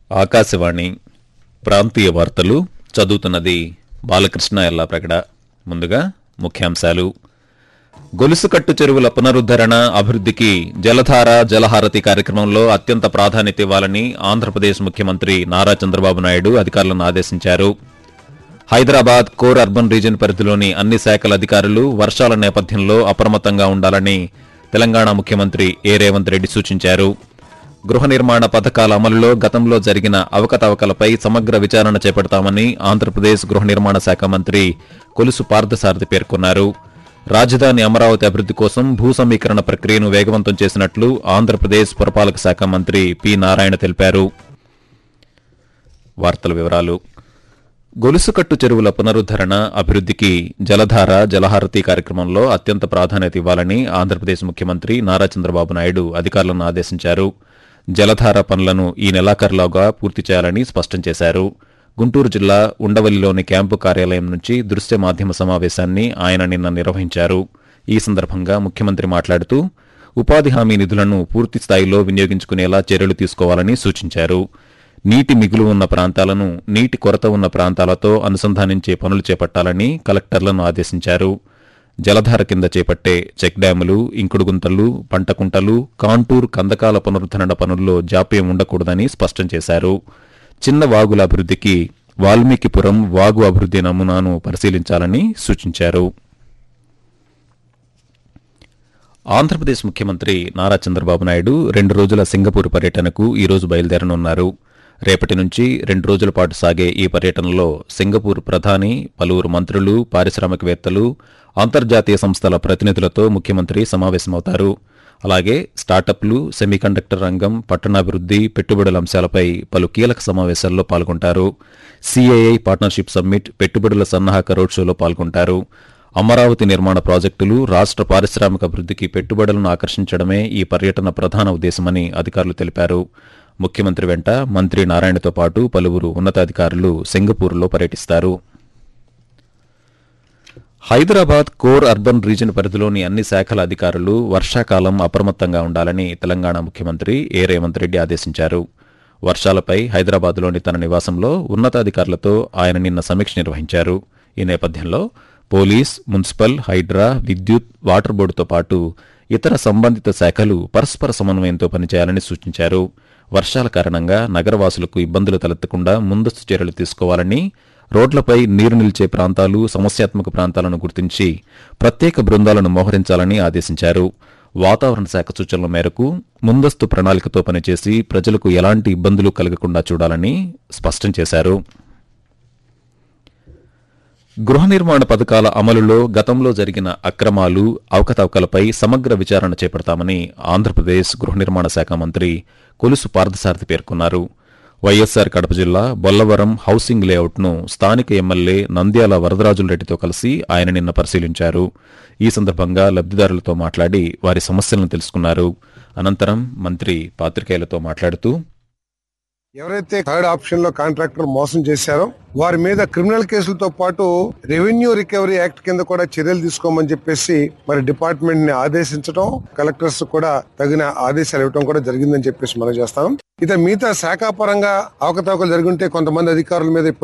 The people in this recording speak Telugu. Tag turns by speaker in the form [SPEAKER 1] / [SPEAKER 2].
[SPEAKER 1] ఆకాశవాణి ప్రాంతీయ వార్తలు చదువుతున్నది బాలకృష్ణ ఎల్లాప్రగడ ముందుగా ముఖ్యాంశాలు గొలుసుకట్టు చెరువుల పునరుద్ధరణ అభివృద్ధికి జలధార జలహారతి కార్యక్రమంలో అత్యంత ప్రాధాన్యత ఇవ్వాలని ఆంధ్రప్రదేశ్ ముఖ్యమంత్రి నారా చంద్రబాబు నాయుడు అధికారులను ఆదేశించారు హైదరాబాద్ కోర్ అర్బన్ రీజియన్ పరిధిలోని అన్ని శాఖల అధికారులు వర్షాల నేపథ్యంలో అప్రమత్తంగా ఉండాలని తెలంగాణ ముఖ్యమంత్రి ఏ రేవంత్ రెడ్డి సూచించారు గృహ నిర్మాణ పథకాల అమలులో గతంలో జరిగిన అవకతవకలపై సమగ్ర విచారణ చేపడతామని ఆంధ్రప్రదేశ్ గృహ నిర్మాణ శాఖ మంత్రి కొలుసు పార్థసారథి పేర్కొన్నారు రాజధాని అమరావతి అభివృద్ది కోసం భూ సమీకరణ ప్రక్రియను వేగవంతం చేసినట్లు ఆంధ్రప్రదేశ్ పురపాలక శాఖ మంత్రి పి నారాయణ తెలిపారు వార్తల వివరాలు గొలుసుకట్టు చెరువుల పునరుద్ధరణ అభివృద్ధికి జలధార జలహారతి కార్యక్రమంలో అత్యంత ప్రాధాన్యత ఇవ్వాలని ఆంధ్రప్రదేశ్ ముఖ్యమంత్రి నారా చంద్రబాబు నాయుడు అధికారులను ఆదేశించారు జలధార పనులను ఈ నెలాఖరులోగా పూర్తి చేయాలని స్పష్టం చేశారు గుంటూరు జిల్లా ఉండవల్లిలోని క్యాంపు కార్యాలయం నుంచి దృశ్య మాధ్యమ సమావేశాన్ని ఆయన నిన్న నిర్వహించారు ఈ సందర్భంగా ముఖ్యమంత్రి మాట్లాడుతూ ఉపాధి హామీ నిధులను పూర్తి స్థాయిలో వినియోగించుకునేలా చర్యలు తీసుకోవాలని సూచించారు నీటి మిగులు ఉన్న ప్రాంతాలను నీటి కొరత ఉన్న ప్రాంతాలతో అనుసంధానించే పనులు చేపట్టాలని కలెక్టర్లను ఆదేశించారు జలధార కింద చేపట్టే చెక్ డ్యాములు ఇంకుడు గుంతలు పంటకుంటలు కాంటూర్ కందకాల పునరుద్ధరణ పనుల్లో జాప్యం ఉండకూడదని స్పష్టం చేశారు చిన్న వాగుల అభివృద్ధికి వాల్మీకిపురం వాగు అభివృద్ధి నమూనాను పరిశీలించాలని సూచించారు ఆంధ్రప్రదేశ్ ముఖ్యమంత్రి నారా చంద్రబాబు నాయుడు రెండు రోజుల సింగపూర్ పర్యటనకు ఈ రోజు బయలుదేరనున్నారు రేపటి నుంచి రెండు రోజుల పాటు సాగే ఈ పర్యటనలో సింగపూర్ ప్రధాని పలువురు మంత్రులు పారిశ్రామికవేత్తలు అంతర్జాతీయ సంస్థల ప్రతినిధులతో ముఖ్యమంత్రి సమావేశమవుతారు అలాగే స్టార్టప్లు సెమీకండక్టర్ రంగం పట్టణాభివృద్ధి పెట్టుబడుల అంశాలపై పలు కీలక సమావేశాల్లో పాల్గొంటారు సిఐఐ పార్ట్నర్షిప్ సమ్మిట్ పెట్టుబడుల సన్నాహక రోడ్ షోలో పాల్గొంటారు అమరావతి నిర్మాణ ప్రాజెక్టులు రాష్ట్ర పారిశ్రామిక అభివృద్ధికి పెట్టుబడులను ఆకర్షించడమే ఈ పర్యటన ప్రధాన ఉద్దేశమని అధికారులు తెలిపారు ముఖ్యమంత్రి వెంట మంత్రి నారాయణతో పాటు పలువురు ఉన్నతాధికారులు సింగపూర్లో పర్యటిస్తారు హైదరాబాద్ కోర్ అర్బన్ రీజన్ పరిధిలోని అన్ని శాఖల అధికారులు వర్షాకాలం అప్రమత్తంగా ఉండాలని తెలంగాణ ముఖ్యమంత్రి ఏ రేవంత్ రెడ్డి ఆదేశించారు వర్షాలపై హైదరాబాద్లోని తన నివాసంలో ఉన్నతాధికారులతో ఆయన నిన్న సమీక్ష నిర్వహించారు ఈ నేపథ్యంలో పోలీస్ మున్సిపల్ హైడ్రా విద్యుత్ వాటర్ బోర్డుతో పాటు ఇతర సంబంధిత శాఖలు పరస్పర సమన్వయంతో పనిచేయాలని సూచించారు వర్షాల కారణంగా నగరవాసులకు ఇబ్బందులు తలెత్తకుండా ముందస్తు చర్యలు తీసుకోవాలని రోడ్లపై నీరు నిలిచే ప్రాంతాలు సమస్యాత్మక ప్రాంతాలను గుర్తించి ప్రత్యేక బృందాలను మోహరించాలని ఆదేశించారు వాతావరణ శాఖ సూచనల మేరకు ముందస్తు ప్రణాళికతో పనిచేసి ప్రజలకు ఎలాంటి ఇబ్బందులు కలగకుండా చూడాలని స్పష్టం చేశారు గృహ నిర్మాణ పథకాల అమలులో గతంలో జరిగిన అక్రమాలు అవకతవకలపై సమగ్ర విచారణ చేపడతామని ఆంధ్రప్రదేశ్ గృహ నిర్మాణ శాఖ మంత్రి కొలుసు పార్థసారథి పేర్కొన్నారు వైఎస్సార్ కడప జిల్లా బొల్లవరం హౌసింగ్ లేఅవుట్ను స్థానిక ఎమ్మెల్యే నంద్యాల వరదరాజులరెడ్డితో కలిసి ఆయన నిన్న పరిశీలించారు ఈ సందర్భంగా లబ్దిదారులతో మాట్లాడి వారి సమస్యలను తెలుసుకున్నారు అనంతరం మంత్రి పాత్రికేయులతో మాట్లాడుతూ
[SPEAKER 2] ఎవరైతే థర్డ్ ఆప్షన్ లో కాంట్రాక్టర్ మోసం చేశారో వారి మీద క్రిమినల్ కేసులతో పాటు రెవెన్యూ రికవరీ యాక్ట్ కింద కూడా చర్యలు తీసుకోమని చెప్పేసి మరి డిపార్ట్మెంట్ ని ఆదేశించడం కలెక్టర్స్ కూడా తగిన ఆదేశాలు ఇవ్వడం కూడా జరిగిందని చెప్పేసి మనం చేస్తాం ఇక మిగతా శాఖాపరంగా అవకతవకలు జరుగుంటే కొంతమంది అధికారుల మీద